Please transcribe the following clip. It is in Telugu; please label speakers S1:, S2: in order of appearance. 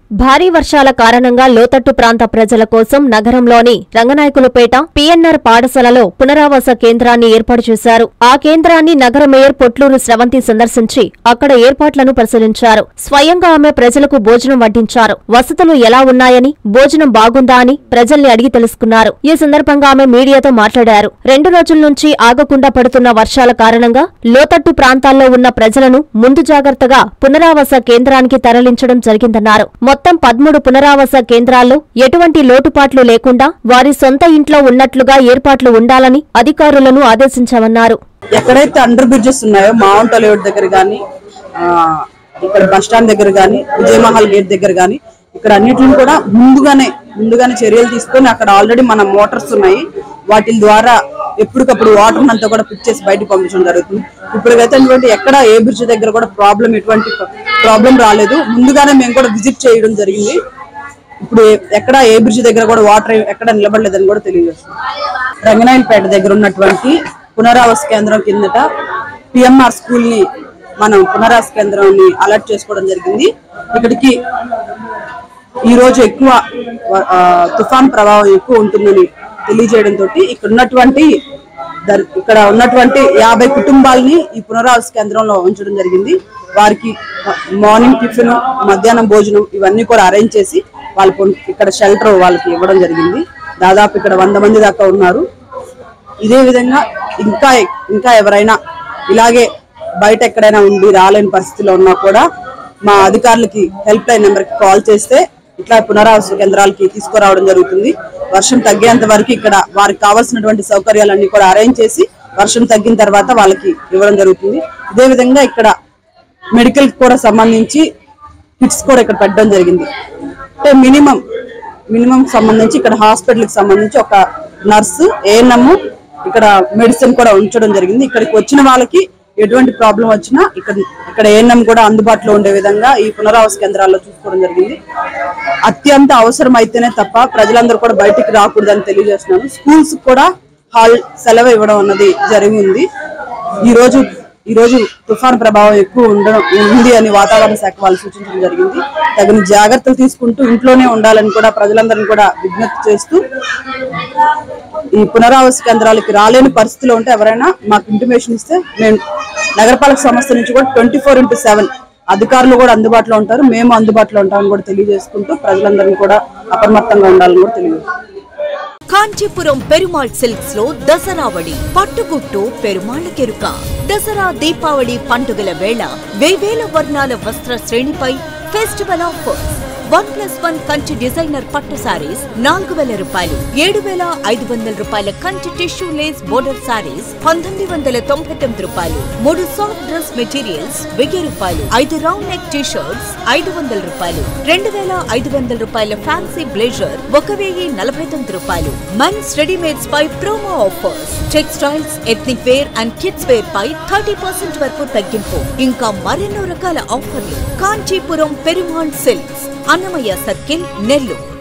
S1: భారీ వర్షాల కారణంగా లోతట్టు ప్రాంత ప్రజల కోసం నగరంలోని రంగనాయకులపేట పీఎన్ఆర్ పాఠశాలలో పునరావాస కేంద్రాన్ని ఏర్పాటు చేశారు ఆ కేంద్రాన్ని నగర మేయర్ పొట్లూరు స్రవంతి సందర్శించి అక్కడ ఏర్పాట్లను పరిశీలించారు స్వయంగా ఆమె ప్రజలకు భోజనం వడ్డించారు వసతులు ఎలా ఉన్నాయని భోజనం బాగుందా అని ప్రజల్ని అడిగి తెలుసుకున్నారు ఈ సందర్భంగా ఆమె మీడియాతో మాట్లాడారు రెండు రోజుల నుంచి ఆగకుండా పడుతున్న వర్షాల కారణంగా లోతట్టు ప్రాంతాల్లో ఉన్న ప్రజలను ముందు జాగ్రత్తగా పునరావాస కేంద్రానికి తరలించడం జరిగిందన్నారు మొత్తం పదమూడు పునరావాస కేంద్రాల్లో ఎటువంటి లోటుపాట్లు లేకుండా వారి సొంత ఇంట్లో ఉన్నట్లుగా ఏర్పాట్లు ఉండాలని అధికారులను ఆదేశించామన్నారు
S2: ఎక్కడైతే అండర్ బ్రిడ్జెస్ ఉన్నాయో మౌంట్ అలివుడ్ దగ్గర కానీ ఇక్కడ బస్ స్టాండ్ దగ్గర కానీ విజయమహల్ గేట్ దగ్గర కానీ ఇక్కడ అన్నిటిని కూడా ముందుగానే ముందుగానే చర్యలు తీసుకొని అక్కడ ఆల్రెడీ మన మోటార్స్ ఉన్నాయి వాటి ద్వారా ఎప్పటికప్పుడు వాటర్ అంతా కూడా పిక్ చేసి బయటకు పంపించడం జరుగుతుంది ఇప్పటికైతే అటువంటి ఎక్కడ ఏ బ్రిడ్జ్ దగ్గర కూడా ప్రాబ్లం ఎటువంటి ప్రాబ్లం రాలేదు ముందుగానే మేము కూడా విజిట్ చేయడం జరిగింది ఇప్పుడు ఏ- ఎక్కడ ఏ బ్రిడ్జ్ దగ్గర కూడా వాటర్ ఎక్కడ నిలబడలేదని కూడా తెలియజేస్తుంది రంగనాయలపేట దగ్గర ఉన్నటువంటి పునరావాస కేంద్రం కిందట పిఎంఆర్ స్కూల్ ని మనం పునరావాస కేంద్రాన్ని అలర్ట్ చేసుకోవడం జరిగింది ఇక్కడికి ఈ రోజు ఎక్కువ ఆ, తుఫాన్ ప్రభావం ఎక్కువ ఉంటుందని తెలియజేయడం తోటి ఇక్కడ ఉన్నటువంటి దర్- ఇక్కడ ఉన్నటువంటి యాభై కుటుంబాలని ఈ పునరావాస కేంద్రంలో ఉంచడం జరిగింది వారికి మార్నింగ్ టిఫిన్ మధ్యాహ్నం భోజనం ఇవన్నీ కూడా అరేంజ్ చేసి వాళ్ళకు ఇక్కడ షెల్టర్ వాళ్ళకి ఇవ్వడం జరిగింది దాదాపు ఇక్కడ వంద మంది దాకా ఉన్నారు ఇదే విధంగా ఇంకా ఇంకా ఎవరైనా ఇలాగే బయట ఎక్కడైనా ఉండి రాలేని పరిస్థితిలో ఉన్నా కూడా మా అధికారులకి హెల్ప్ లైన్ నెంబర్కి కాల్ చేస్తే ఇట్లా పునరావాస కేంద్రాలకి తీసుకురావడం జరుగుతుంది వర్షం తగ్గేంత వరకు ఇక్కడ వారికి కావాల్సినటువంటి సౌకర్యాలన్నీ కూడా అరేంజ్ చేసి వర్షం తగ్గిన తర్వాత వాళ్ళకి ఇవ్వడం జరుగుతుంది ఇదే విధంగా ఇక్కడ మెడికల్ కూడా సంబంధించి కిట్స్ కూడా ఇక్కడ పెట్టడం జరిగింది అంటే మినిమం మినిమం సంబంధించి ఇక్కడ హాస్పిటల్ కి సంబంధించి ఒక నర్సు ఏఎన్ఎం ఇక్కడ మెడిసిన్ కూడా ఉంచడం జరిగింది ఇక్కడికి వచ్చిన వాళ్ళకి ఎటువంటి ప్రాబ్లం వచ్చినా ఇక్కడ ఇక్కడ ఏఎన్ఎం కూడా అందుబాటులో ఉండే విధంగా ఈ పునరావాస కేంద్రాల్లో చూసుకోవడం జరిగింది అత్యంత అవసరం అయితేనే తప్ప ప్రజలందరూ కూడా బయటికి రాకూడదని తెలియజేస్తున్నాను స్కూల్స్ కూడా హాల్ సెలవు ఇవ్వడం అన్నది జరిగింది ఈ రోజు ఈ రోజు తుఫాన్ ప్రభావం ఎక్కువ ఉండడం ఉంది అని వాతావరణ శాఖ వాళ్ళు సూచించడం జరిగింది తగిన జాగ్రత్తలు తీసుకుంటూ ఇంట్లోనే ఉండాలని కూడా ప్రజలందరినీ కూడా విజ్ఞప్తి చేస్తూ ఈ పునరావాస కేంద్రాలకి రాలేని పరిస్థితిలో ఉంటే ఎవరైనా మాకు ఇంటిమేషన్ ఇస్తే మేము నగరపాలక సంస్థ నుంచి కూడా ట్వంటీ ఫోర్ ఇంటూ సెవెన్ అధికారులు కూడా అందుబాటులో ఉంటారు మేము అందుబాటులో ఉంటామని కూడా తెలియజేసుకుంటూ ప్రజలందరినీ కూడా అప్రమత్తంగా ఉండాలని కూడా తెలియజేస్తాం
S3: కాంచీపురం పెరుమాళ్ సిల్క్స్ లో దసరావళి పట్టుగుట్టు పెరుమాళ్ కెరుక దసరా దీపావళి పండుగల వేళ వేవేల వర్ణాల వస్త్ర శ్రేణిపై festival offers one plus one Kanchi designer పట్టు సారీస్ నాలుగు వేల రూపాయలు ఏడు వేల ఐదు వందల రూపాయల Kanchi tissue lace border sarees పంతొమ్మిది వందల తొంభై తొమ్మిది రూపాయలు మూడు సాఫ్ట్ డ్రెస్ మెటీరియల్స్ వెయ్యి రూపాయలు ఐదు రౌండ్ నెక్ టీ షర్ట్స్ ఐదు వందల రూపాయలు రెండు వేల ఐదు వందల రూపాయల ఫ్యాన్సీ బ్లేజర్ ఒక వెయ్యి నలభై తొమ్మిది రూపాయలు మెన్స్ రెడీమేడ్స్ పై promo offers textiles ethnic wear and kids wear పై థర్టీ పర్సెంట్ వరకు తగ్గింపు ఇంకా మరెన్నో రకాల ఆఫర్లు కాంచీపురం పెరుమాళ్ సిల్క్స్ అన్నమయ్య సర్కిల్ నెల్లూరు